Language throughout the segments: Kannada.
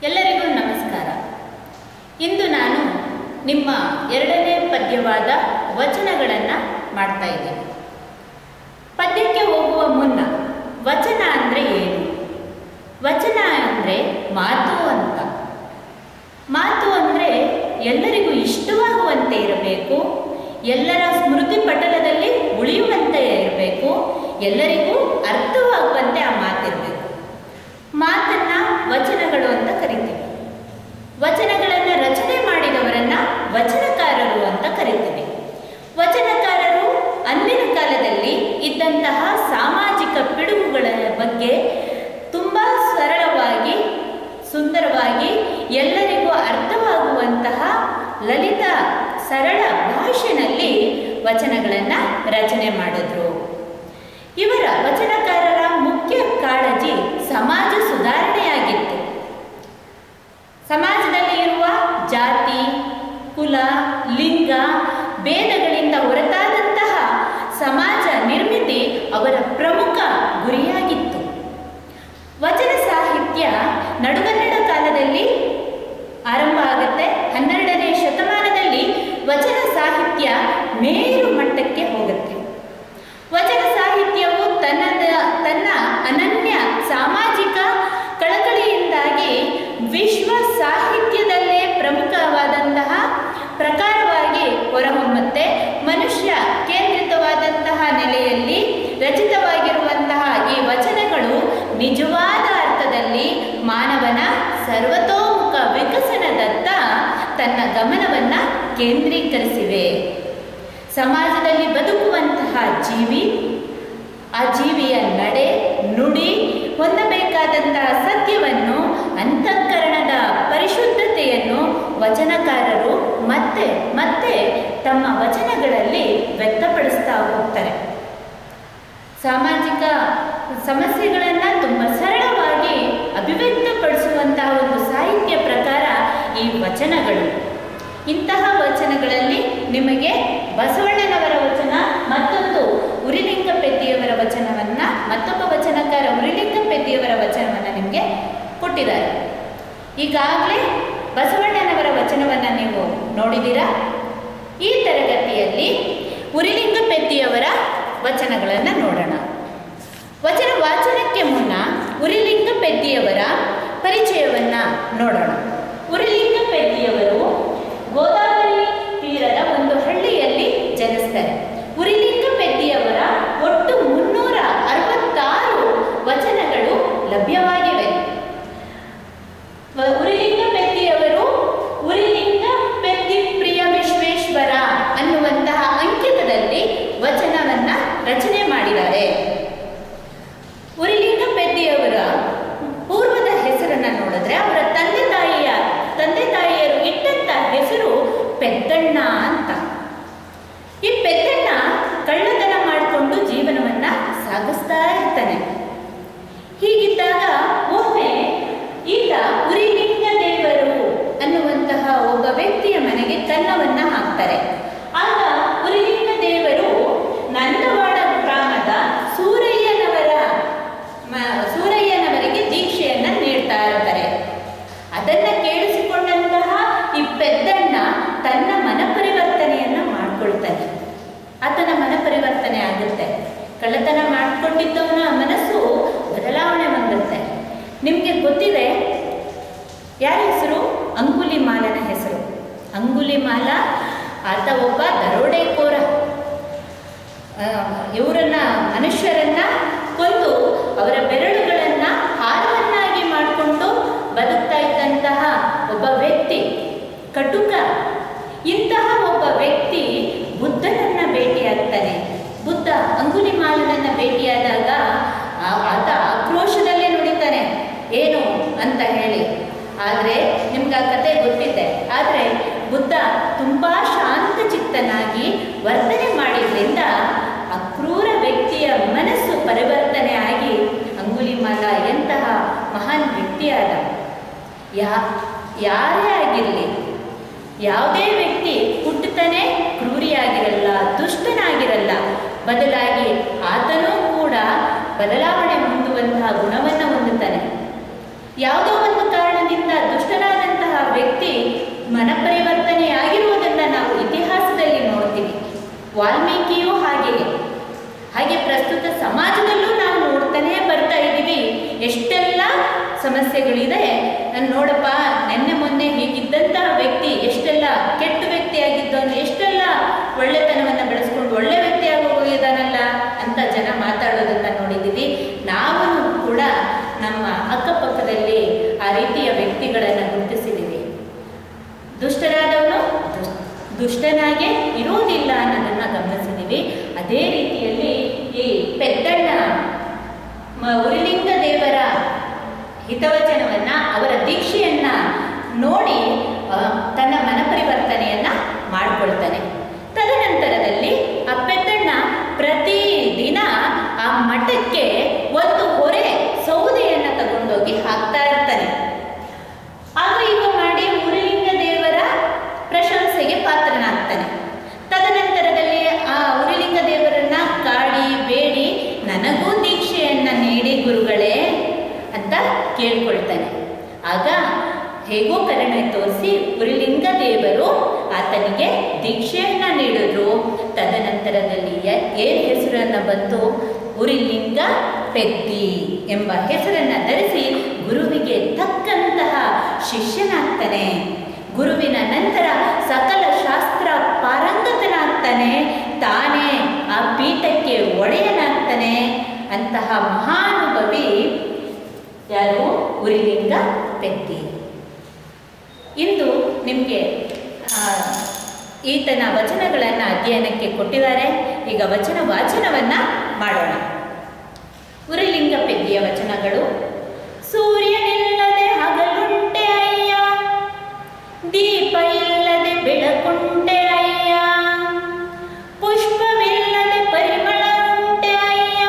ಎಲ್ಲರಿಗೂ ನಮಸ್ಕಾರ ಇಂದು ನಾನು ನಿಮ್ಮ ಎರಡನೇ ಪದ್ಯವಾದ ವಚನಗಳನ್ನು ಮಾಡ್ತಾ ಇದ್ದೇನೆ ಪದ್ಯಕ್ಕೆ ಹೋಗುವ ಮುನ್ನ ವಚನ ಅಂದರೆ ಏನು ವಚನ ಅಂದರೆ ಮಾತು ಅಂತ ಮಾತು ಅಂದರೆ ಎಲ್ಲರಿಗೂ ಇಷ್ಟವಾಗುವಂತೆ ಇರಬೇಕು ಎಲ್ಲರ ಸ್ಮೃತಿ ಪಟಲದಲ್ಲಿ ಉಳಿಯುವಂತೆ ಇರಬೇಕು ಎಲ್ಲರಿಗೂ ಅರ್ಥವಾಗುವಂತೆ ಆ ಮಾತಿರಬೇಕು ಮಾತನ್ನ ವಚನಗಳು ಅಂತ ಕರಿತೀವಿ ವಚನಗಳನ್ನು ರಚನೆ ಮಾಡಿದವರನ್ನ ವಚನಕಾರರು ಅಂತ ಕರಿತೀವಿ ವಚನಕಾರರು ಅಂದಿನ ಕಾಲದಲ್ಲಿ ಇದ್ದಂತಹ ಸಾಮಾಜಿಕ ಪಿಡುಗುಗಳ ಬಗ್ಗೆ ತುಂಬ ಸರಳವಾಗಿ ಸುಂದರವಾಗಿ ಎಲ್ಲರಿಗೂ ಅರ್ಥವಾಗುವಂತಹ ಲಲಿತ ಸರಳ ಭಾಷೆನಲ್ಲಿ ವಚನಗಳನ್ನು ರಚನೆ ಮಾಡಿದ್ರು ಇವರ ವಚನಕಾರರ ಮುಖ್ಯ ಕಾಳಜಿ ಸಮಾಜ ಸುಧಾರಣೆಯಾಗಿತ್ತು ಸಮಾಜದಲ್ಲಿ ಇರುವ ಜಾತಿ ಕುಲ ಲಿಂಗ ಭೇದಗಳಿಂದ ಹೊರತಾದಂತಹ ಸಮಾಜ ನಿರ್ಮಿತಿ ಅವರ ಪ್ರಮುಖ ಗುರಿಯಾಗಿತ್ತು ವಚನ ಸಾಹಿತ್ಯ ನಡುಗನ್ನಡ ಕಾಲದಲ್ಲಿ ಆರಂಭ ಆಗುತ್ತೆ ಹನ್ನೆರಡನೇ ಶತಮಾನದಲ್ಲಿ ವಚನ ಸಾಹಿತ್ಯ ಮೇರು ಮಟ್ಟಕ್ಕೆ ಹೋಗುತ್ತೆ ವಚನ ಸಾಹಿತ್ಯವು ತನ್ನದ ತನ್ನ ಅನನ್ಯ ಸಾಮಾಜಿಕ ಕಳಕಳಿಯಿಂದಾಗಿ ವಿಶ್ವ ಸಾಹಿತ್ಯದಲ್ಲೇ ಪ್ರಮುಖವಾದಂತಹ ಪ್ರಕಾರವಾಗಿ ಹೊರಹೊಮ್ಮುತ್ತೆ ಮನುಷ್ಯ ಕೇಂದ್ರಿತವಾದಂತಹ ನೆಲೆಯಲ್ಲಿ ರಚಿತವಾಗಿರುವಂತಹ ಈ ವಚನಗಳು ನಿಜವಾದ ಅರ್ಥದಲ್ಲಿ ಮಾನವನ ಸರ್ವತೋಮುಖ ವಿಕಸನದತ್ತ ತನ್ನ ಗಮನವನ್ನು ಕೇಂದ್ರೀಕರಿಸಿವೆ ಸಮಾಜದಲ್ಲಿ ಬದುಕುವಂತಹ ಜೀವಿ ಆ ಜೀವಿಯ ನಡೆ ನುಡಿ ಹೊಂದಬೇಕಾದಂತಹ ಸತ್ಯವನ್ನು ಅಂತಃಕರಣದ ಪರಿಶುದ್ಧತೆಯನ್ನು ವಚನಕಾರರು ಮತ್ತೆ ಮತ್ತೆ ತಮ್ಮ ವಚನಗಳಲ್ಲಿ ವ್ಯಕ್ತಪಡಿಸ್ತಾ ಹೋಗ್ತಾರೆ ಸಾಮಾಜಿಕ ಸಮಸ್ಯೆಗಳನ್ನು ತುಂಬ ಸರಳವಾಗಿ ಅಭಿವ್ಯಕ್ತಪಡಿಸುವಂತಹ ಒಂದು ಸಾಹಿತ್ಯ ಪ್ರಕಾರ ಈ ವಚನಗಳು ಇಂತಹ ವಚನಗಳಲ್ಲಿ ನಿಮಗೆ ಬಸವಣ್ಣನವರ ವಚನ ಮತ್ತೊಂದು ಉರಿಲಿಂಗ ಪೆದ್ದಿಯವರ ವಚನವನ್ನ ಮತ್ತೊಬ್ಬ ವಚನಕಾರ ಉರಿಲಿಂಗ ಪೆದ್ದಿಯವರ ವಚನವನ್ನ ನಿಮಗೆ ಕೊಟ್ಟಿದ್ದಾರೆ ಈಗಾಗಲೇ ಬಸವಣ್ಣನವರ ವಚನವನ್ನ ನೀವು ನೋಡಿದ್ದೀರಾ ಈ ತರಗತಿಯಲ್ಲಿ ಉರಿಲಿಂಗ ಪೆದ್ದಿಯವರ ವಚನಗಳನ್ನು ನೋಡೋಣ ವಚನ ವಾಚನಕ್ಕೆ ಮುನ್ನ ಉರಿಲಿಂಗ ಪೆದ್ದಿಯವರ ಪರಿಚಯವನ್ನ ನೋಡೋಣ ಉರಿಲಿಂಗ ಪೆದ್ದಿಯವರು ಗೋದಾವರಿ ತೀರದ ಒಂದು ಹಳ್ಳಿಯಲ್ಲಿ ಜನಿಸ್ತಾರೆ ಉರಿಲಿಂಗ ಪೆದ್ದಿಯವರ ಒಟ್ಟು ಮುನ್ನೂರ ಅರವತ್ತಾರು ವಚನಗಳು ಲಭ್ಯವಾಗಿವೆ ವ- ಉರಿಲಿಂಗ ಪೆದ್ದಿಯವರು ಉರಿಲಿಂಗ ಪೆದ್ದಿ ಪ್ರಿಯ ವಿಶ್ವೇಶ್ವರ ಅನ್ನುವಂತಹ ಅಂಕಿತದಲ್ಲಿ ವಚನವನ್ನ ರಚನೆ ಮಾಡಿದ್ದಾರೆ ಉರಿಲಿಂಗ ಪೆದ್ದಿಯವರ ಪೂರ್ವದ ಹೆಸರನ್ನ ನೋಡಿದ್ರೆ ಅವರ ತಂದೆ ತಾಯಿಯ ತಂದೆ ತಾಯಿಯರು ಇಟ್ಟಂತ ಹೆಸರು ಪೆದ್ದಣ್ಣ ಅಂತ ಈ ಪೆದ್ದಣ್ಣ ಕಳ್ಳತನ ಮಾಡಿಕೊಂಡು ಜೀವನವನ್ನ ಸಾಗಿಸ್ತಾ ಇರ್ತಾನೆ ಹೀಗಿದ್ದಾಗ ಒಮ್ಮೆ ಈತ ಉರಿಲಿಂಗ ದೇವರು ಅನ್ನುವಂತಹ ಒಬ್ಬ ವ್ಯಕ್ತಿಯ ಮನೆಗೆ ಕನ್ನವನ್ನ ಹಾಕ್ತಾರೆ ಆಗ ಉರಿಲಿಂಗ ದೇವರು ನಂದವಾಡ ಗ್ರಾಮದ ಸೂರಯ್ಯನವರ ಮ- ಸೂರಯ್ಯನವರಿಗೆ ದೀಕ್ಷೆಯನ್ನ ನೀಡ್ತಾ ಇರ್ತಾರೆ ಅದನ್ನ ಕೇಳಿಸಿಕೊಂಡಂತಹ ಈ ಪೆದ್ದಣ್ಣ ತನ್ನ ಮನ ಪರಿವರ್ತನೆಯನ್ನ ಮಾಡ್ಕೊಳ್ತಾನೆ ಆತನ ಮನ ಪರಿವರ್ತನೆ ಆಗುತ್ತೆ ಕಳ್ಳತನ ಮಾಡ್ಕೊಂಡಿದ್ದವನ ಮನಸ್ಸು ಬದಲಾವಣೆ ಹೊಂದುತ್ತೆ ನಿಮಗೆ ಗೊತ್ತಿದೆ ಯಾರ ಹೆಸರು ಅಂಗುಲಿ ಮಾಲನ ಹೆಸರು ಅಂಗುಲಿ ಮಾಲ ಆತ ಒಬ್ಬ ದರೋಡೆಕೋರ ಆ, ಇವರನ್ನ ಮನುಷ್ಯರನ್ನ ಕೊಂದು ಅವರ ಬೆರಳುಗಳನ್ನ ಹಾರವನ್ನಾಗಿ ಮಾಡಿಕೊಂಡು ಬದುಕ್ತಾ ಇದ್ದಂತಹ ಒಬ್ಬ ವ್ಯಕ್ತಿ ಕಟುಕ ಇಂತಹ ಒಬ್ಬ ವ್ಯಕ್ತಿ ಬುದ್ಧನನ್ನ ಭೇಟಿಯಾಗ್ತಾನೆ ಬುದ್ಧ ಅಂಗುಲಿಮಾಲನನ್ನ ಭೇಟಿಯಾದಾಗ ಆ- ಆತ ಆಕ್ರೋಶದಲ್ಲೇ ನುಡಿತಾನೆ ಏನು ಅಂತ ಹೇಳಿ ಆದರೆ ನಿಮ್ಗೆ ಆ ಕತೆ ಗೊತ್ತಿದೆ ಆದರೆ ಬುದ್ಧ ತುಂಬ ಶಾಂತ ಚಿತ್ತನಾಗಿ ವರ್ತನೆ ಮಾಡಿದ್ರಿಂದ ಆ ಕ್ರೂರ ವ್ಯಕ್ತಿಯ ಮನಸ್ಸು ಪರಿವರ್ತನೆ ಆಗಿ ಅಂಗುಲಿಮಾಲ ಎಂತಹ ಮಹಾನ್ ವ್ಯಕ್ತಿಯಾದ ಯಾ ಯಾರೇ ಆಗಿರಲಿ ಯಾವುದೇ ವ್ಯಕ್ತಿ ಹುಟ್ಟುತ್ತಾನೆ ಕ್ರೂರಿಯಾಗಿರಲ್ಲ ದುಷ್ಟನಾಗಿರಲ್ಲ ಬದಲಾಗಿ ಆತನೂ ಕೂಡ ಬದಲಾವಣೆ ಹೊಂದುವಂತಹ ಗುಣವನ್ನು ಹೊಂದುತ್ತಾನೆ ಯಾವುದೋ ಒಂದು ಕಾರಣದಿಂದ ದುಷ್ಟ ಮನಪರಿವರ್ತನೆಯಾಗಿರುವುದನ್ನು ನಾವು ಇತಿಹಾಸದಲ್ಲಿ ನೋಡ್ತೀವಿ ವಾಲ್ಮೀಕಿಯೂ ಹಾಗೆಯೇ ಹಾಗೆ ಪ್ರಸ್ತುತ ಸಮಾಜದಲ್ಲೂ ನಾವು ನೋಡ್ತಾನೆ ಬರ್ತಾ ಇದ್ದೀವಿ ಎಷ್ಟೆಲ್ಲ ಸಮಸ್ಯೆಗಳಿದೆ ನಾನು ನೋಡಪ್ಪ ನೆನ್ನೆ ಮೊನ್ನೆ ಹೀಗಿದ್ದಂತಹ ವ್ಯಕ್ತಿ ಎಷ್ಟೆಲ್ಲ ಕೆಟ್ಟ ವ್ಯಕ್ತಿ ಆಗಿದ್ದವನು ಎಷ್ಟೆಲ್ಲ ಒಳ್ಳೆತನವನ್ನು ಬೆಳೆಸ್ಕೊಂಡು ಒಳ್ಳೆ ವ್ಯಕ್ತಿಯಾಗಿ ಹೋಗಿದ್ದಾನಲ್ಲ ಅಂತ ಜನ ಮಾತಾಡೋದನ್ನ ನೋಡಿದ್ದೀವಿ ನಾವು ಕೂಡ ನಮ್ಮ ಅಕ್ಕಪಕ್ಕದಲ್ಲಿ ಆ ರೀತಿಯ ವ್ಯಕ್ತಿಗಳನ್ನು ಗುರುತಿಸಿದ್ದೀವಿ ದುಷ್ಟರಾದವನು ದುಷ್- ದುಷ್ಟನಾಗೆ ಇರುವುದಿಲ್ಲ ಅನ್ನೋದನ್ನ ಗಮನಿಸಿದ್ದೀವಿ ಅದೇ ರೀತಿಯಲ್ಲಿ ಈ ಪೆದ್ದಣ್ಣ ಮ- ಉರಿಲಿಂಗ ದೇವರ ಹಿತವಚನವನ್ನ ಅವರ ದೀಕ್ಷೆಯನ್ನ ನೋಡಿ ಆ, ತನ್ನ ಮನಪರಿವರ್ತನೆಯನ್ನ ಮಾಡಿಕೊಳ್ತಾನೆ ತದನಂತರದಲ್ಲಿ ಆ ಪೆದ್ದಣ್ಣ ಪ್ರತಿದಿನ ಆ ಮಠಕ್ಕೆ ಒಂದು ಹೊರೆ ಸೌದೆಯನ್ನ ತಗೊಂಡೋಗಿ ಹಾಕ್ತಾ ಇರ್ತಾನೆ ಆಗ ಈಗ ಮಾಡಿ ಉರಿಲಿಂಗ ದೇವರ ಪ್ರಶಂಸೆಗೆ ಪಾತ್ರನಾಗ್ತಾನೆ ತದನಂತರದಲ್ಲಿ ಆ ಉರಿಲಿಂಗ ದೇವರನ್ನ ಕಾಡಿ ಬೇಡಿ ನನಗೂ ದೀಕ್ಷೆಯನ್ನ ನೀಡಿ ಗುರುಗಳೇ ಅಂತ ಕೇಳ್ಕೊಳ್ತಾನೆ ಆಗ ಹೇಗೋ ಕರುಣೆ ತೋರಿಸಿ ಉರಿಲಿಂಗ ದೇವರು ಆತನಿಗೆ ದೀಕ್ಷೆಯನ್ನ ನೀಡಿದ್ರು ತದನಂತರದಲ್ಲಿ ಯ- ಏನ್ ಹೆಸರನ್ನ ಬಂತು ಉರಿಲಿಂಗ ಪೆದ್ದಿ ಎಂಬ ಹೆಸರನ್ನ ಧರಿಸಿ ಗುರುವಿಗೆ ತಕ್ಕಂತಹ ಶಿಷ್ಯನಾಗ್ತಾನೆ ಗುರುವಿನ ನಂತರ ಸಕಲ ಶಾಸ್ತ್ರ ಪಾರಂಗತನಾಗ್ತಾನೆ ತಾನೇ ಆ ಪೀಠಕ್ಕೆ ಒಡೆಯನಾಗ್ತಾನೆ ಅಂತಹ ಮಹಾನುಭವಿ ಯಾರು ಉರಿಲಿಂಗ ಪೆದ್ದಿ ಇಂದು ನಿಮಗೆ ಈತನ ವಚನಗಳನ್ನು ಅಧ್ಯಯನಕ್ಕೆ ಕೊಟ್ಟಿದ್ದಾರೆ ಈಗ ವಚನ ವಾಚನವನ್ನ ಮಾಡೋಣ ಉರಿಲಿಂಗ ಪೆದ್ದಿಯ ವಚನಗಳು ಸೂರ್ಯನಿಲ್ಲದೆ ಹಗಲುಂಟೆ ಅಯ್ಯ ದೀಪ ಇಲ್ಲದೆ ಬೆಳಕುಂಟೆ ಅಯ್ಯ ಪುಷ್ಪವಿಲ್ಲದೆ ಪರಿಮಳ ಉಂಟೆ ಅಯ್ಯ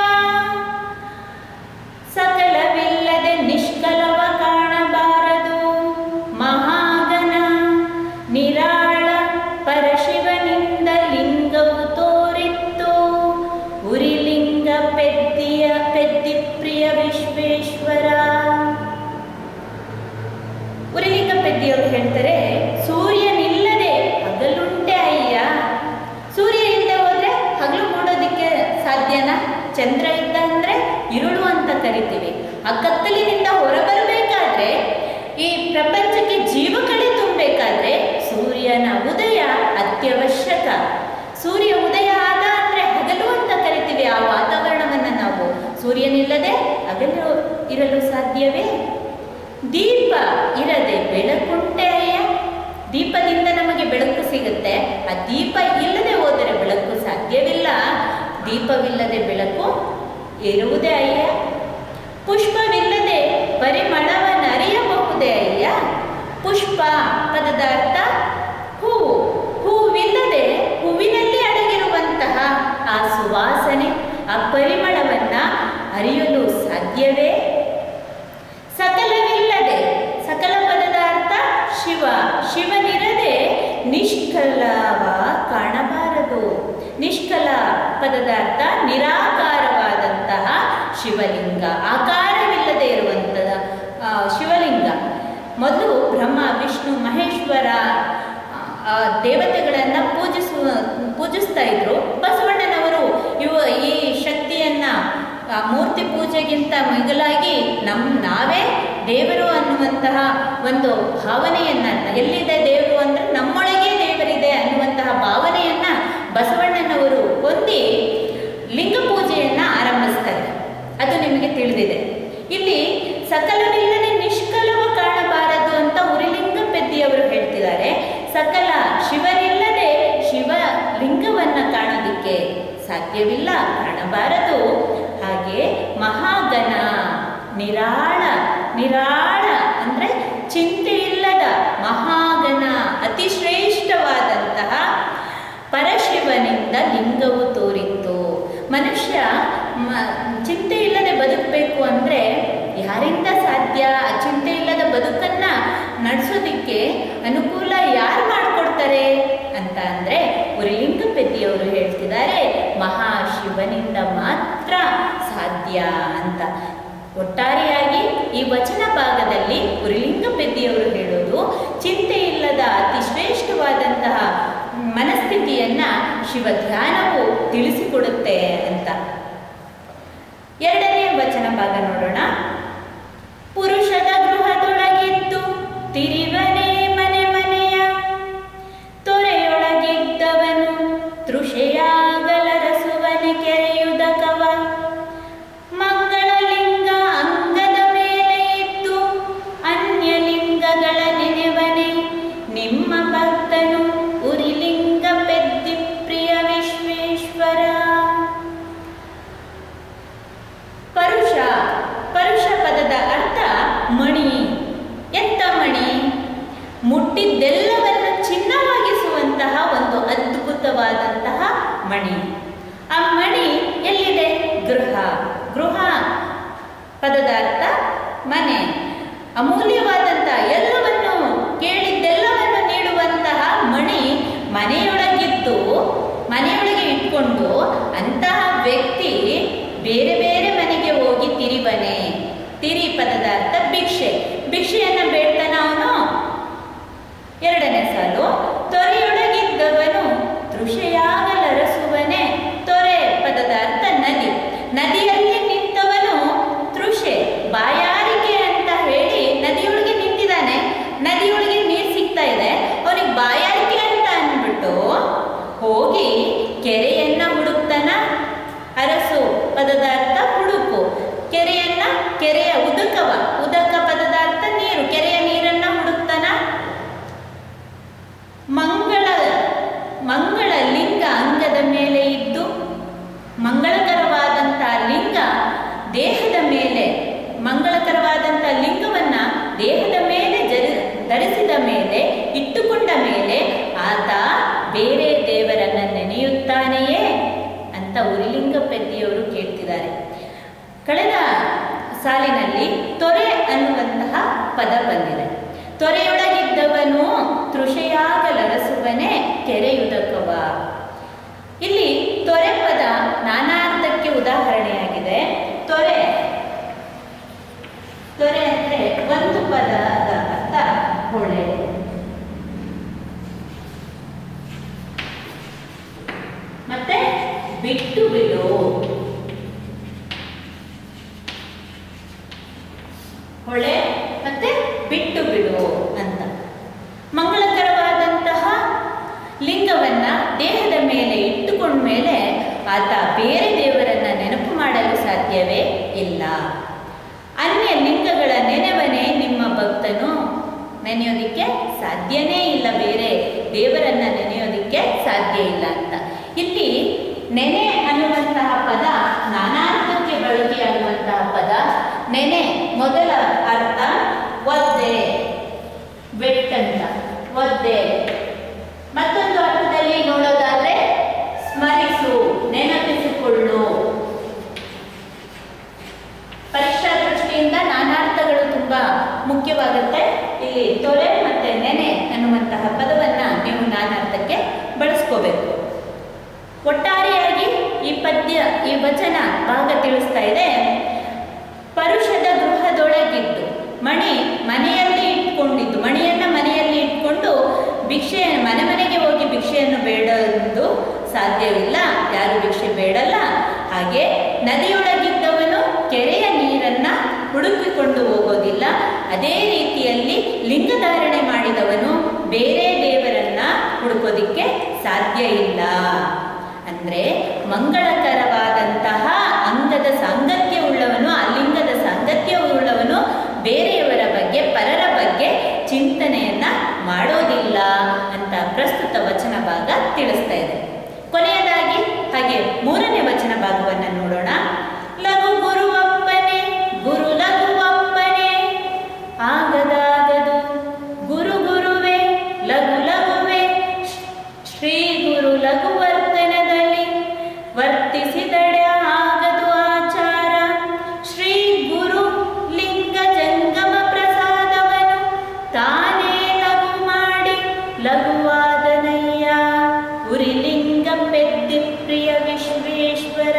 ಸಕಲವಿಲ್ಲದೆ ನಿಷ್ಕಲವ ಕಾಣಬಾರದು ಮಹಾಗನ ನಿರಾಳ ಪರಶಿವನಿಂದ ಲಿಂಗವು ತೋರಿತ್ತು ಉರಿಲಿಂಗ ಪೆದ್ದಿಯ ಪೆದ್ದಿ ಪ್ರಿಯ ವಿಶ್ವೇಶ್ವರ ಉರಿಲಿಂಗ ಪೆದ್ದಿಯವರು ಹೇಳ್ತಾರೆ ಸೂರ್ಯನಿಲ್ಲದೆ ಹಗಲುಂಟೆ ಅಯ್ಯ ಸೂರ್ಯ ಇಲ್ಲದೆ ಹೋದ್ರೆ ಹಗಲು ಮೂಡೋದಕ್ಕೆ ಸಾಧ್ಯನಾ ಚಂದ್ರ ಇದ್ದ ಅಂದ್ರೆ ഇരുಳು ಅಂತ ಕರಿತೀವಿ ಆ ಕತ್ತಲಿನಿಂದ ಹೊರಬರಬೇಕಾದ್ರೆ ಈ ಪ್ರಪಂಚಕ್ಕೆ ಜೀವಕಳೆ ತುಂಬಬೇಕಾದ್ರೆ ಸೂರ್ಯನ ಉದಯ ಅತ್ಯವಶ್ಯಕ ಸೂರ್ಯ ಉದಯ ಆದ ಅಂದ್ರೆ ಹಗಲು ಅಂತ ಕರಿತೀವಿ ಆ ವಾತಾವರಣವನ್ನ ನಾವು ಸೂರ್ಯನಿಲ್ಲದೆ ಹಗಲು ಇರಲು ಸಾಧ್ಯವೇ ದೀಪ ಇರದೆ ಬೆಳಕುಂಟೆ ಅಯ್ಯ ದೀಪದಿಂದ ನಮಗೆ ಬೆಳಕು ಸಿಗುತ್ತೆ ಆ ದೀಪ ಇಲ್ಲದೆ ಹೋದರೆ ಬೆಳಕು ಸಾಧ್ಯವಿಲ್ಲ ದೀಪವಿಲ್ಲದೆ ಬೆಳಕು ಇರುವುದೇ ಅಯ್ಯ ಪುಷ್ಪವಿಲ್ಲದೆ ಪರಿಮಳವನ್ನರಿಯಬಹುದೇ ಅಯ್ಯ ಪುಷ್ಪ ಪದದ ಅರ್ಥ ಹೂವು ಹೂವಿಲ್ಲದೆ ಹೂವಿನಲ್ಲಿ ಅಡಗಿರುವಂತಹ ಆ ಸುವಾಸನೆ ಆ ಪರಿಮಳವನ್ನ ಅರಿಯಲು ಸಾಧ್ಯವೇ ಸಕಲವಿಲ್ಲದೆ ಸಕಲ ಪದದ ಅರ್ಥ ಶಿವ ಶಿವನಿರದೆ ನಿಷ್ಕಲವ ಕಾಣಬಾರದು ನಿಷ್ಕಲ ಪದದ ಅರ್ಥ ನಿರಾಕಾರವಾದಂತಹ ಶಿವಲಿಂಗ ಆಕಾರವಿಲ್ಲದೆ ಇರುವಂತಹ ಆ, ಶಿವಲಿಂಗ ಮೊದಲು ಬ್ರಹ್ಮ ವಿಷ್ಣು ಮಹೇಶ್ವರ ಆ, ದೇವತೆಗಳನ್ನ ಪೂಜಿಸುವ ಪೂಜಿಸ್ತಾ ಇದ್ರು ಬಸವಣ್ಣನವರು ಇವ ಈ ಶಕ್ತಿಯನ್ನ ಆ, ಮೂರ್ತಿ ಪೂಜೆಗಿಂತ ಮಿಗಿಲಾಗಿ ನಮ್ ನಾವೇ ದೇವರು ಅನ್ನುವಂತಹ ಒಂದು ಭಾವನೆಯನ್ನ ಎಲ್ಲಿದೆ ದೇವರು ಅಂದ್ರೆ ನಮ್ಮೊಳಗೆ ದೇವರಿದೆ ಅನ್ನುವಂತಹ ಭಾವನೆಯನ್ನ ಬಸವಣ್ಣನವರು ಹೊಂದಿ ಲಿಂಗ ಪೂಜೆಯನ್ನ ಆರಂಭಿಸ್ತಾರೆ ಅದು ನಿಮಗೆ ತಿಳಿದಿದೆ ಇಲ್ಲಿ ಸಕಲವಿಲ್ಲದೆ ನಿಷ್ಕಲವ ಕಾಣಬಾರದು ಅಂತ ಉರಿಲಿಂಗ ಪೆದ್ದಿಯವರು ಹೇಳ್ತಿದ್ದಾರೆ ಸಕಲ ಶಿವನಿಲ್ಲದೆ ಶಿವ ಲಿಂಗವನ್ನ ಕಾಣೋದಿಕ್ಕೆ ಸಾಧ್ಯವಿಲ್ಲ ಕಾಣಬಾರದು ಹಾಗೆ ಮಹಾಗಣ ನಿರಾಳ ನಿರಾಳ ಅಂದ್ರೆ ಚಿಂತೆ ಇಲ್ಲದ ಮಹಾಗಣ ಅತಿ ಶ್ರೇಷ್ಠವಾದಂತಹ ಪರಶಿವನಿಂದ ಲಿಂಗವು ತೋರಿತ್ತು ಮನುಷ್ಯ ಮ- ಚಿಂತೆ ಇಲ್ಲದೆ ಬದುಕಬೇಕು ಅಂದ್ರೆ ಯಾರಿಂದ ಸಾಧ್ಯ ಆ ಚಿಂತೆ ಇಲ್ಲದ ಬದುಕನ್ನ ನಡೆಸೋದಿಕ್ಕೆ ಅನುಕೂಲ ಯಾರು ಮಾಡಿಕೊಡ್ತಾರೆ ಅಂತ ಅಂದ್ರೆ ಉರಿಲಿಂಗ ಪೆದ್ದಿಯವರು ಹೇಳ್ತಿದ್ದಾರೆ ಮಹಾಶಿವನಿಂದ ಮಾತ್ರ ಸಾಧ್ಯ ಅಂತ ಒಟ್ಟಾರೆಯಾಗಿ ಈ ವಚನ ಭಾಗದಲ್ಲಿ ಉರಿಲಿಂಗ ಪೆದ್ದಿಯವರು ಮನಸ್ಥಿತಿಯನ್ನ ಶಿವ ಧ್ಯಾನವು ತಿಳಿಸಿಕೊಡುತ್ತೆ ಅಂತ ಎರಡನೇ ವಚನ ಭಾಗ ನೋಡೋಣ ಪುರುಷದ ಗೃಹದೊಳಗಿದ್ದು ತಿರಿವನೇ ಮನೆ ಮನೆಯ ತೊರೆಯೊಳಗಿದ್ದವನು ತೃಷೆಯಾಗಲರಸುವನೆ ಕೆರೆಯುದಕವ ಮಂಗಳಲಿಂಗ ಅಂಗದ ಮೇಲೆ ಇದ್ದು ಅನ್ಯಲಿಂಗಗಳ ನೆನೆವನೆ ನಿಮ್ಮ ಭಕ್ತನು ಉರಿಲಿಂಗ ಪೆದ್ದಿ ಪ್ರಿಯ ವಿಶ್ವೇಶ್ವರ ಪರುಷ ಪರುಷ ಪದದ ಅರ್ಥ ಮಣಿ ಎಂತ ಮಣಿ ಮುಟ್ಟಿದ್ದೆಲ್ಲವನ್ನು ಚಿನ್ನವಾಗಿಸುವಂತಹ ಒಂದು ಅದ್ಭುತವಾದಂತಹ ಮಣಿ ಆ ಮಣಿ ಎಲ್ಲಿದೆ ಗೃಹ ಗೃಹ ಪದದ ಅರ್ಥ ಮನೆ ಅಮೂಲ್ಯವಾದಂತಹ ಎಲ್ಲವನ್ನು ಕೇಳಿದ್ದೆಲ್ಲವನ್ನು ನೀಡುವಂತಹ ಮಣಿ ಮನೆಯೊಳಗಿದ್ದು ಮನೆಯೊಳಗೆ ಇಟ್ಕೊಂಡು ಅಂತಹ ವ್ಯಕ್ತಿ ಬೇರೆ ಬೇರೆ ಮನೆಗೆ ಹೋಗಿ ತಿರಿವನೆ ತಿರಿ ಪದದ ಅರ್ಥ ಭಿಕ್ಷೆ ಭಿಕ್ಷೆಯನ್ನ ಬೇಡ್ತಾನ ಅವನು ಎರಡನೇ ಸಾಲು ತೊರೆಯೊಳಗಿದ್ದವನು ತೃಷೆಯಾಗಲರಸುವನೆ ತೊರೆ ಪದದ ಅರ್ಥ ನದಿ ನದಿಯಲ್ಲಿ ನಿಂತವನು ತೃಷೆ ಬಾಯಾರಿಕೆ ಅಂತ ಹೇಳಿ ನದಿಯೊಳಗೆ ನಿಂತಿದ್ದಾನೆ ನದಿಯೊಳಗೆ ನೀರು ಸಿಗ್ತಾ ಇದೆ ಅವನಿಗೆ ಬಾಯಾರಿಕೆ ಅಂತ ಅಂದ್ಬಿಟ್ಟು ಹೋಗಿ ಕೆರೆಯನ್ನ ಹುಡುಕ್ತಾನ ಅರಸು ಪದದ ಅರ್ಥ ಹುಡುಕು ಕೆರೆಯನ್ನ ಕೆರೆಯ ಉದಕವ ಉದಕ ಪದದ ಅರ್ಥ ನೀರು ಕೆರೆಯ ನೀರನ್ನ ಹುಡುಕ್ತಾನ ಮಂಗಳ ಮಂಗಳ ಲಿಂಗ ಅಂಗದ ಮೇಲೆ ಇದ್ದು ಮಂಗಳಕರವಾದಂತಹ ಲಿಂಗ ದೇಹದ ಮೇಲೆ ಮಂಗಳಕರವಾದಂತಹ ಲಿಂಗವನ್ನ ದೇಹದ ಮೇಲೆ ಜರಿ ಧರಿಸಿದ ಮೇಲೆ ಇಟ್ಟುಕೊಂಡ ಮೇಲೆ ಆತ ಬೇರೆ ದೇವರನ್ನ ನೆನೆಯುತ್ತಾನೆಯೇ ಅಂತ ಉರಿಲಿಂಗ ಪೆದ್ದಿಯವರು ಕೇಳ್ತಿದ್ದಾರೆ ಕಳೆದ ಸಾಲಿನಲ್ಲಿ ತೊರೆ ಅನ್ನುವಂತಹ ಪದ ಬಂದಿದೆ ತೊರೆಯೊಳಗಿದ್ದವನು ತೃಷೆಯಾಗಲರಸುವನೆ ಕೆರೆಯುದಕವ ಇಲ್ಲಿ ತೊರೆ ಪದ ನಾನಾರ್ಥಕ್ಕೆ ಉದಾಹರಣೆಯಾಗಿದೆ ತೊರೆ ತೊರೆ ಅಂದ್ರೆ ಒಂದು ಪದದ ಅರ್ಥ ಹೊಳೆ ಮತ್ತೆ ಬಿಟ್ಟು ಬಿಡು ಹೊಳೆ ಮತ್ತೆ ಬಿಟ್ಟು ಬಿಡು ಅಂತ ಮಂಗಳಕರವಾದಂತಹ ಲಿಂಗವನ್ನ ದೇಹದ ಮೇಲೆ ಇಟ್ಟುಕೊಂಡ ಮೇಲೆ ಆತ ಬೇರೆ ದೇವರನ್ನ ನೆನಪು ಮಾಡಲು ಸಾಧ್ಯವೇ ಇಲ್ಲ ಅನ್ಯ ಲಿಂಗಗಳ ನೆನೆವನೇ ನಿಮ್ಮ ಭಕ್ತನು ನೆನೆಯೋದಿಕ್ಕೆ ಸಾಧ್ಯನೇ ಇಲ್ಲ ಬೇರೆ ದೇವರನ್ನ ನೆನೆಯೋದಿಕ್ಕೆ ಸಾಧ್ಯ ಇಲ್ಲ ಅಂತ ಇಲ್ಲಿ ನೆನೆ ಅನ್ನುವಂತಹ ಪದ ನಾನಾರ್ಥಕ್ಕೆ ಬಳಕೆಯಾಗುವಂತಹ ಪದ ನೆನೆ ಮೊದಲ ಅರ್ಥ ಒದ್ದೆ ಬೆಟ್ಟಂತ ಒದ್ದೆ ಮತ್ತೊಂದು ಅರ್ಥದಲ್ಲಿ ನೋಡೋದಾದ್ರೆ ಸ್ಮರಿಸು ನೆನಪಿಸಿಕೊಳ್ಳು ಪರೀಕ್ಷಾ ದೃಷ್ಟಿಯಿಂದ ನಾನಾರ್ಥಗಳು ತುಂಬಾ ಮುಖ್ಯವಾಗುತ್ತೆ ಇಲ್ಲಿ ತೊರೆ ಮತ್ತೆ ನೆನೆ ಅನ್ನುವಂತಹ ಪದವನ್ನ ನೀವು ನಾನಾರ್ಥಕ್ಕೆ ಬಳಸ್ಕೋಬೇಕು ಒಟ್ಟಾರೆಯಾಗಿ ಈ ಪದ್ಯ ಈ ವಚನ ಭಾಗ ತಿಳಿಸ್ತಾ ಇದೆ ಪರುಷದ ಗೃಹದೊಳಗಿದ್ದು ಮಣಿ ಮನೆಯಲ್ಲಿ ಇಟ್ಕೊಂಡಿದ್ದು ಮಣಿಯನ್ನ ಮನೆಯಲ್ಲಿ ಇಟ್ಕೊಂಡು ಭಿಕ್ಷೆ ಮನೆ ಮನೆಗೆ ಹೋಗಿ ಭಿಕ್ಷೆಯನ್ನು ಬೇಡಲು ಸಾಧ್ಯವಿಲ್ಲ ಯಾರು ಭಿಕ್ಷೆ ಬೇಡಲ್ಲ ಹಾಗೆ ನದಿಯೊಳಗಿದ್ದವನು ಕೆರೆಯ ನೀರನ್ನ ಹುಡುಕಿಕೊಂಡು ಹೋಗೋದಿಲ್ಲ ಅದೇ ರೀತಿಯಲ್ಲಿ ಲಿಂಗಧಾರಣೆ ಮಾಡಿದವನು ಬೇರೆ ದೇವರನ್ನ ಹುಡುಕೋದಿಕ್ಕೆ ಸಾಧ್ಯ ಇಲ್ಲ ಅಂದ್ರೆ ಮಂಗಳಕರವಾದಂತಹ ಅಂಗದ ಸಾಂಗತ್ಯ ಉಳ್ಳವನು ಆ ಲಿಂಗದ ಸಾಂಗತ್ಯ ಉಳ್ಳವನು ಬೇರೆಯವರ ಬಗ್ಗೆ ಪರರ ಬಗ್ಗೆ ಚಿಂತನೆಯನ್ನ ಮಾಡೋದಿಲ್ಲ ಅಂತ ಪ್ರಸ್ತುತ ವಚನ ಭಾಗ ತಿಳಿಸ್ತಾ ಇದೆ ಕೊನೆಯದಾಗಿ ಹಾಗೆ ಮೂರನೇ ವಚನ ಭಾಗವನ್ನ ನೋಡೋಣ ಲಘು ಗುರುವಪ್ಪನೆ ಗುರು ಲಘುವಪ್ಪನೆ ಆಗದಾಗದು ಗುರು ಗುರುವೆ ಲಘು ಲಘುವೆ ಶ್ರೀ ಗುರು ಲಘುವರ್ತನದಲ್ಲಿ ವರ್ತಿಸಿದಡೆ ಆಗದು ಆಚಾರ ಶ್ರೀ ಗುರು ಲಿಂಗ ಜಂಗಮ ಪ್ರಸಾದವನು ತಾನೇ ಲಘು ಮಾಡಿ ಲಘುವಾದನಯ್ಯ ಉರಿಲಿಂಗ ಪೆದ್ದಿ ಪ್ರಿಯ ವಿಶ್ವೇಶ್ವರ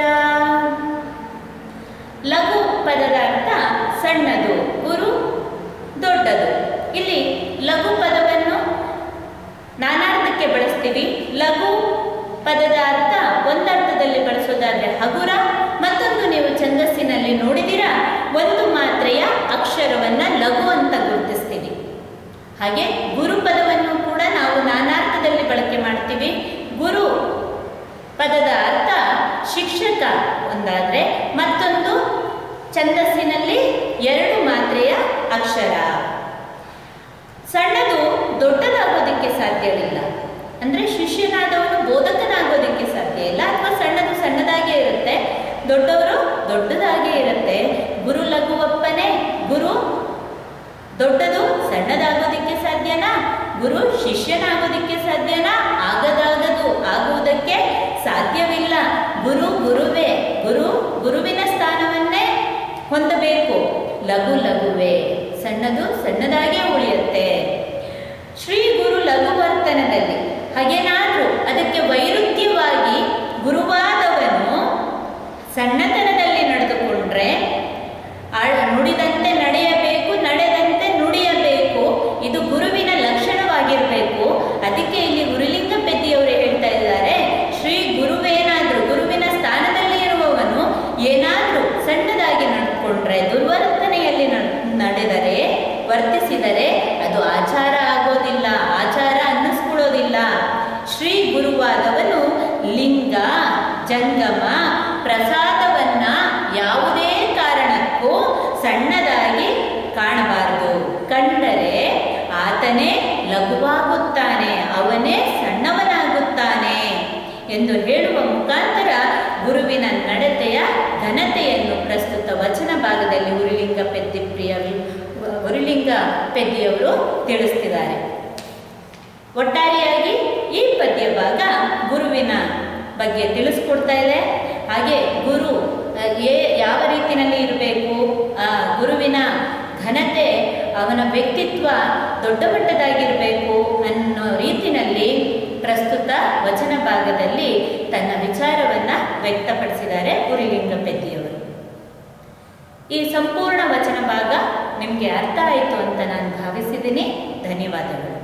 ಲಘು ಪದದ ಅರ್ಥ ಸಣ್ಣದು ಗುರು ದೊಡ್ಡದು ಇಲ್ಲಿ ಲಘು ಪದವನ್ನು ನಾನಾರ್ಥಕ್ಕೆ ನಾನಾರ್ಥಕ್ಕೆ ಬಳಸ್ತೀವಿ ಲಘು ಪದದ ಅರ್ಥ ಒಂದರ್ಥದಲ್ಲಿ ಬಳಸೋದಾದ್ರೆ ಹಗುರ ಮತ್ತೊಂದು ನೀವು ಛಂದಸ್ಸಿನಲ್ಲಿ ನೋಡಿದಿರಾ ಒಂದು ಮಾತ್ರೆಯ ಅಕ್ಷರವನ್ನ ಲಘು ಅಂತ ಗುರುತಿಸ್ತೀವಿ ಹಾಗೆ ಗುರು ಪದವನ್ನು ಕೂಡ ನಾವು ನಾನಾರ್ಥದಲ್ಲಿ ಬಳಕೆ ಮಾಡ್ತೀವಿ ಗುರು ಪದದ ಅರ್ಥ ಶಿಕ್ಷಕ ಒಂದಾದ್ರೆ ಮತ್ತೊಂದು ಛಂದಸ್ಸಿನಲ್ಲಿ ಎರಡು ಮಾತ್ರೆಯ ಅಕ್ಷರ ಸಣ್ಣದು ದೊಡ್ಡದಾಗೋದಕ್ಕೆ ಸಾಧ್ಯವಿಲ್ಲ ಅಂದ್ರೆ ಶಿಷ್ಯನಾದವನು ಬೋಧಕನಾಗೋದಕ್ಕೆ ಸಾಧ್ಯ ಇಲ್ಲ ಅಥವಾ ಸಣ್ಣದು ಸಣ್ಣದಾಗೇ ಇರುತ್ತೆ ದೊಡ್ಡವರು ದೊಡ್ಡದಾಗೇ ಇರುತ್ತೆ ಗುರು ಲಘುವಪ್ಪನೇ ಗುರು ದೊಡ್ಡದು ಸಣ್ಣದಾಗೋದಕ್ಕೆ ಸಾಧ್ಯನಾ ಗುರು ಶಿಷ್ಯನಾಗೋದಕ್ಕೆ ಸಾಧ್ಯನಾ ಆಗದಾಗದು ಆಗುವುದಕ್ಕೆ ಸಾಧ್ಯವಿಲ್ಲ ಗುರು ಗುರುವೇ ಗುರು ಗುರುವಿನ ಸ್ಥಾನವನ್ನೇ ಹೊಂದಬೇಕು ಲಘು ಲಘುವೇ ಸಣ್ಣದು ಸಣ್ಣದಾಗೇ ಉಳಿಯುತ್ತೆ ಶ್ರೀ ಗುರು ಲಘುವರ್ತನದಲ್ಲಿ ಹಾಗೇನಾದ್ರೂ ಅದಕ್ಕೆ ವೈರುಧ್ಯವಾಗಿ ಗುರುವಾದವನು ಸಣ್ಣತನದಲ್ಲಿ ನಡೆದುಕೊಂಡ್ರೆ ಆ- ನುಡಿದಂತೆ ನಡೆಯಬೇಕು ನಡೆದಂತೆ ನುಡಿಯಬೇಕು ಇದು ಗುರುವಿನ ಲಕ್ಷಣವಾಗಿರಬೇಕು ಅದಕ್ಕೆ ಇಲ್ಲಿ ಗುರುಲಿಂಗ ಪೆದ್ದಿಯವರು ಹೇಳ್ತಾ ಇದ್ದಾರೆ ಶ್ರೀ ಗುರುವೇನಾದ್ರೂ ಗುರುವಿನ ಸ್ಥಾನದಲ್ಲಿ ಇರುವವನು ಏನಾದ್ರೂ ಸಣ್ಣದಾಗಿ ನಡೆದುಕೊಂಡ್ರೆ ದುರ್ವರ್ತನೆಯಲ್ಲಿ ನಡ್- ನಡೆದರೆ ವರ್ತಿಸಿದರೆ ಅದು ಆಚಾರ ಆಗೋದಿಲ್ಲ ಆಚಾರ ಅನ್ನಿಸ್ಕೊಳ್ಳೋದಿಲ್ಲ ಶ್ರೀ ಗುರುವಾದವನು ಲಿಂಗ ಜಂಗಮ ಪ್ರಸಾದವನ್ನ ಯಾವುದೇ ಕಾರಣಕ್ಕೂ ಸಣ್ಣದಾಗಿ ಕಾಣಬಾರದು ಕಂಡರೆ ಆತನೇ ಲಘುವಾಗುತ್ತಾನೆ ಅವನೇ ಸಣ್ಣವನಾಗುತ್ತಾನೆ ಎಂದು ಹೇಳುವ ಮುಖಾಂತರ ಗುರುವಿನ ನಡತೆಯ ಘನತೆಯನ್ನು ಪ್ರಸ್ತುತ ವಚನ ಭಾಗದಲ್ಲಿ ಉರುಲಿಂಗ ಪೆದ್ದಿ ಪ್ರಿಯ ಉರುಲಿಂಗ ಪೆದ್ದಿಯವರು ತಿಳಿಸ್ತಿದ್ದಾರೆ ಒಟ್ಟಾರೆಯಾಗಿ ಈ ಪದ್ಯ ಭಾಗ ಗುರುವಿನ ಬಗ್ಗೆ ತಿಳಿಸ್ಕೊಡ್ತಾ ಇದೆ ಹಾಗೆ ಗುರು ಆ, ಏ ಯಾವ ರೀತಿಯಲ್ಲಿ ಇರಬೇಕು ಆ ಗುರುವಿನ ಘನತೆ ಅವನ ವ್ಯಕ್ತಿತ್ವ ದೊಡ್ಡ ಮಟ್ಟದಾಗಿರಬೇಕು ಅನ್ನೋ ರೀತಿನಲ್ಲಿ ಪ್ರಸ್ತುತ ವಚನ ಭಾಗದಲ್ಲಿ ತನ್ನ ವಿಚಾರವನ್ನ ವ್ಯಕ್ತಪಡಿಸಿದ್ದಾರೆ ಗುರುಲಿಂಗ ಪೆದ್ದಿಯವರು ಈ ಸಂಪೂರ್ಣ ವಚನ ಭಾಗ ನಿಮಗೆ ಅರ್ಥ ಆಯಿತು ಅಂತ ನಾನು ಭಾವಿಸಿದ್ದೀನಿ ಧನ್ಯವಾದಗಳು